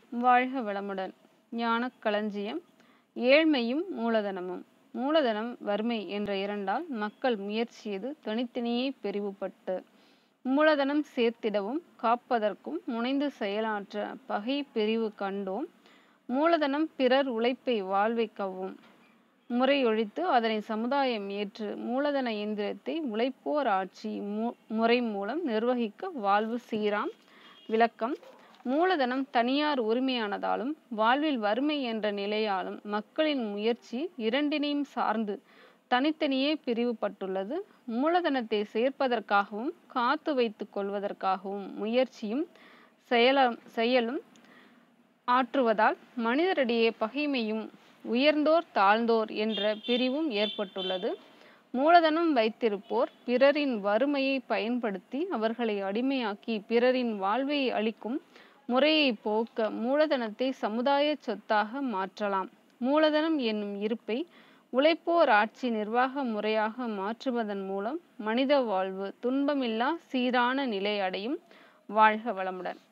வாழ்க வளமுடன் ஞானக் களஞ்சியம் ஏழ்மையும் மூலதனமும் மூலதனம் வறுமை என்ற இரண்டால் மக்கள் முயற்சியது தனித்தனியே பிரிவுபட்டு மூலதனம் சேர்த்திடவும் காப்பதற்கும் முனைந்து செயலாற்ற பகை பிரிவு கண்டோம் மூலதனம் பிறர் உழைப்பை வாழ்வைக்கவும் முறையொழித்து அதனை சமுதாயம் ஏற்று மூலதன இயந்திரத்தை உழைப்போர் ஆட்சி மு முறை மூலம் நிர்வகிக்க வாழ்வு சீராம் விளக்கம் மூலதனம் தனியார் உரிமையானதாலும் வாழ்வில் வறுமை என்ற நிலையாலும் மக்களின் முயற்சி இரண்டினையும் சார்ந்து தனித்தனியே பிரிவுபட்டுள்ளது மூலதனத்தை சேர்ப்பதற்காகவும் காத்து வைத்துக் கொள்வதற்காகவும் முயற்சியும் செயல செயலும் ஆற்றுவதால் மனிதரிடையே பகைமையும் உயர்ந்தோர் தாழ்ந்தோர் என்ற பிரிவும் ஏற்பட்டுள்ளது மூலதனம் வைத்திருப்போர் பிறரின் வறுமையை பயன்படுத்தி அவர்களை அடிமையாக்கி பிறரின் வாழ்வை அளிக்கும் முறையை போக்க மூலதனத்தை சமுதாய சொத்தாக மாற்றலாம் மூலதனம் என்னும் இருப்பை உழைப்போர் ஆட்சி நிர்வாக முறையாக மாற்றுவதன் மூலம் மனித வாழ்வு துன்பமில்லா சீரான நிலை அடையும் வாழ்க வளமுடன்